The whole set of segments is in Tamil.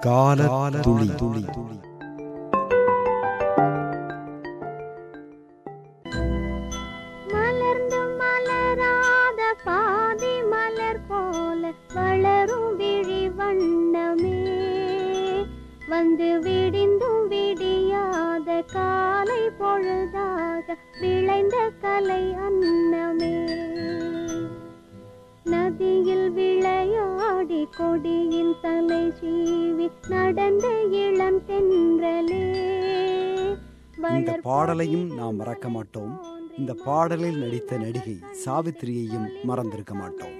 கால துளி துளி மலர்ந்து மலராத பாதி மலர் போல வளரும் விழி வண்ணமே வந்து விடிந்தும் விடியாத காலை பொழுதாக விளைந்த கலை அன்னமே நதியில் விளையாடி கொடியின் தலை சீவி நடந்த இளம் தென்றலே இந்த பாடலையும் நாம் மறக்க மாட்டோம் இந்த பாடலில் நடித்த நடிகை சாவித்திரியையும் மறந்திருக்க மாட்டோம்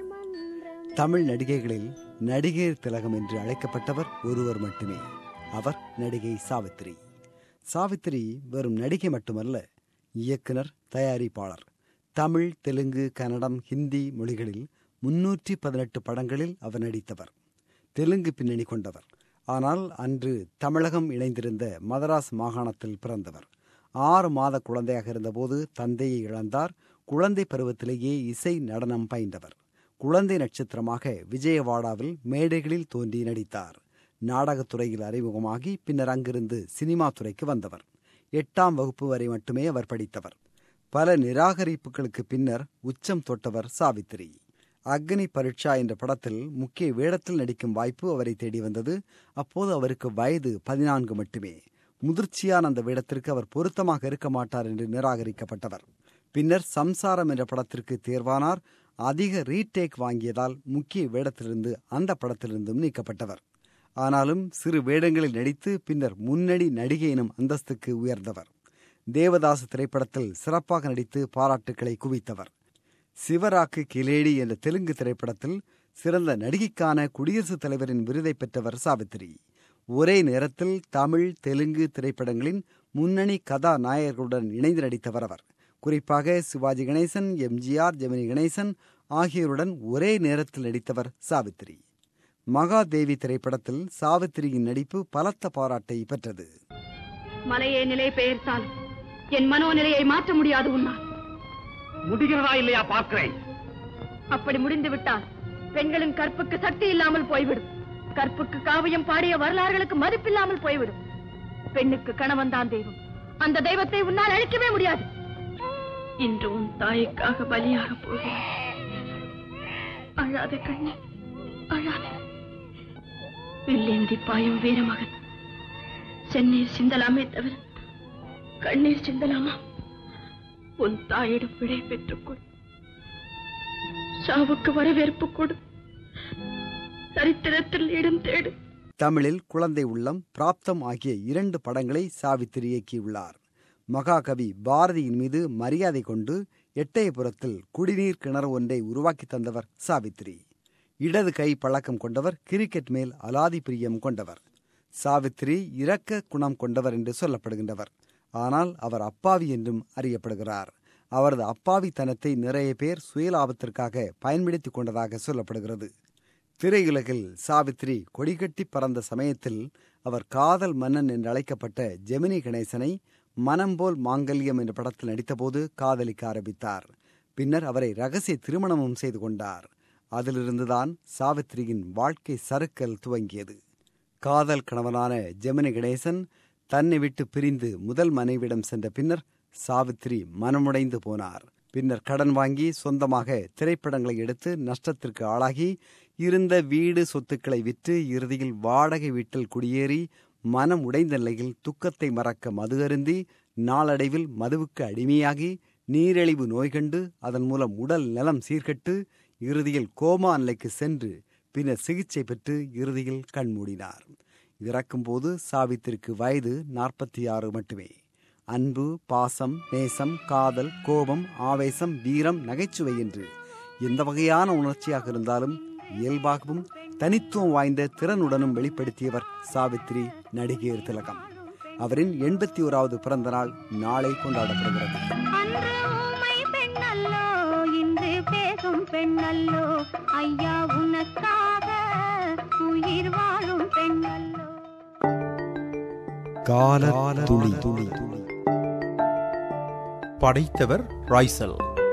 தமிழ் நடிகைகளில் நடிகர் திலகம் என்று அழைக்கப்பட்டவர் ஒருவர் மட்டுமே அவர் நடிகை சாவித்திரி சாவித்திரி வெறும் நடிகை மட்டுமல்ல இயக்குனர் தயாரிப்பாளர் தமிழ் தெலுங்கு கன்னடம் ஹிந்தி மொழிகளில் முன்னூற்றி பதினெட்டு படங்களில் அவர் நடித்தவர் தெலுங்கு பின்னணி கொண்டவர் ஆனால் அன்று தமிழகம் இணைந்திருந்த மதராஸ் மாகாணத்தில் பிறந்தவர் ஆறு மாத குழந்தையாக இருந்தபோது தந்தையை இழந்தார் குழந்தை பருவத்திலேயே இசை நடனம் பயின்றவர் குழந்தை நட்சத்திரமாக விஜயவாடாவில் மேடைகளில் தோன்றி நடித்தார் நாடகத்துறையில் அறிமுகமாகி பின்னர் அங்கிருந்து சினிமா துறைக்கு வந்தவர் எட்டாம் வகுப்பு வரை மட்டுமே அவர் படித்தவர் பல நிராகரிப்புகளுக்கு பின்னர் உச்சம் தொட்டவர் சாவித்திரி அக்னி பரீட்சா என்ற படத்தில் முக்கிய வேடத்தில் நடிக்கும் வாய்ப்பு அவரை தேடி வந்தது அப்போது அவருக்கு வயது பதினான்கு மட்டுமே முதிர்ச்சியான அந்த வேடத்திற்கு அவர் பொருத்தமாக இருக்க மாட்டார் என்று நிராகரிக்கப்பட்டவர் பின்னர் சம்சாரம் என்ற படத்திற்கு தேர்வானார் அதிக ரீடேக் வாங்கியதால் முக்கிய வேடத்திலிருந்து அந்த படத்திலிருந்தும் நீக்கப்பட்டவர் ஆனாலும் சிறு வேடங்களில் நடித்து பின்னர் முன்னணி நடிகை எனும் அந்தஸ்துக்கு உயர்ந்தவர் தேவதாஸ் திரைப்படத்தில் சிறப்பாக நடித்து பாராட்டுக்களை குவித்தவர் சிவராக்கு கிலேடி என்ற தெலுங்கு திரைப்படத்தில் சிறந்த நடிகைக்கான குடியரசுத் தலைவரின் விருதை பெற்றவர் சாவித்திரி ஒரே நேரத்தில் தமிழ் தெலுங்கு திரைப்படங்களின் முன்னணி கதாநாயகர்களுடன் இணைந்து நடித்தவர் அவர் குறிப்பாக சிவாஜி கணேசன் எம்ஜிஆர் ஜெமினி கணேசன் ஆகியோருடன் ஒரே நேரத்தில் நடித்தவர் சாவித்திரி மகாதேவி திரைப்படத்தில் சாவித்திரியின் நடிப்பு பலத்த பாராட்டை பெற்றது மலையே நிலை பெயர்த்தாலும் என் மனோநிலையை மாற்ற முடியாது உன்னால் முடிகிறதா இல்லையா பார்க்கிறேன் அப்படி முடிந்து விட்டால் பெண்களின் கற்புக்கு சக்தி இல்லாமல் போய்விடும் கற்புக்கு காவியம் பாடிய வரலாறுகளுக்கு மதிப்பில்லாமல் போய்விடும் பெண்ணுக்கு கணவன் தான் தெய்வம் அந்த தெய்வத்தை உன்னால் அழிக்கவே முடியாது இன்று உன் தாய்க்காக பலியாக போகிறாய் அழாத கண்ணே அழாத வில்லேந்தி பாயும் வீரமகன் செந்நீர் சிந்தலாமே தவிர கண்ணீர் சிந்தலாமா உன் தாயிடம் விடை பெற்றுக் கொடு சாவுக்கு வரவேற்பு கொடு சரித்திரத்தில் இடம் தேடு தமிழில் குழந்தை உள்ளம் பிராப்தம் ஆகிய இரண்டு படங்களை சாவித்திரி இயக்கியுள்ளார் மகாகவி பாரதியின் மீது மரியாதை கொண்டு எட்டயபுரத்தில் குடிநீர் கிணறு ஒன்றை உருவாக்கி தந்தவர் சாவித்திரி இடது கை பழக்கம் கொண்டவர் கிரிக்கெட் மேல் அலாதி பிரியம் கொண்டவர் சாவித்திரி இரக்க குணம் கொண்டவர் என்று சொல்லப்படுகின்றவர் ஆனால் அவர் அப்பாவி என்றும் அறியப்படுகிறார் அவரது அப்பாவித்தனத்தை நிறைய பேர் சுயலாபத்திற்காக பயன்படுத்திக் கொண்டதாக சொல்லப்படுகிறது திரையுலகில் சாவித்திரி கொடிகட்டி பறந்த சமயத்தில் அவர் காதல் மன்னன் என்று அழைக்கப்பட்ட ஜெமினி கணேசனை மனம் போல் மாங்கல்யம் என்ற படத்தில் நடித்தபோது காதலிக்க ஆரம்பித்தார் பின்னர் அவரை ரகசிய திருமணமும் செய்து கொண்டார் அதிலிருந்துதான் சாவித்திரியின் வாழ்க்கை சறுக்கல் துவங்கியது காதல் கணவனான ஜெமினி கணேசன் தன்னை விட்டு பிரிந்து முதல் மனைவிடம் சென்ற பின்னர் சாவித்திரி மனமுடைந்து போனார் பின்னர் கடன் வாங்கி சொந்தமாக திரைப்படங்களை எடுத்து நஷ்டத்திற்கு ஆளாகி இருந்த வீடு சொத்துக்களை விற்று இறுதியில் வாடகை வீட்டில் குடியேறி மனம் உடைந்த நிலையில் துக்கத்தை மறக்க மது அருந்தி நாளடைவில் மதுவுக்கு அடிமையாகி நீரிழிவு நோய் கண்டு அதன் மூலம் உடல் நலம் சீர்கெட்டு இறுதியில் கோமா நிலைக்கு சென்று பின்னர் சிகிச்சை பெற்று இறுதியில் கண்மூடினார் இறக்கும்போது சாவித்திற்கு வயது நாற்பத்தி ஆறு மட்டுமே அன்பு பாசம் நேசம் காதல் கோபம் ஆவேசம் வீரம் நகைச்சுவை என்று எந்த வகையான உணர்ச்சியாக இருந்தாலும் இயல்பாகவும் தனித்துவம் வாய்ந்த திறனுடனும் வெளிப்படுத்தியவர் சாவித்ரி நடிகையர் திலகம் அவரின் எண்பத்தி ஓராவது பிறந்த நாள் நாளை கொண்டாடப்படுகிறது அன்று ஊமை பெண்ணல்லோ இன்று பேசும் பெண்ணல்லோ ஐயா உனக்காக உயிர் வாழும் பெண்ணல்லோ கால துளி துளி படைத்தவர் ராய்சல்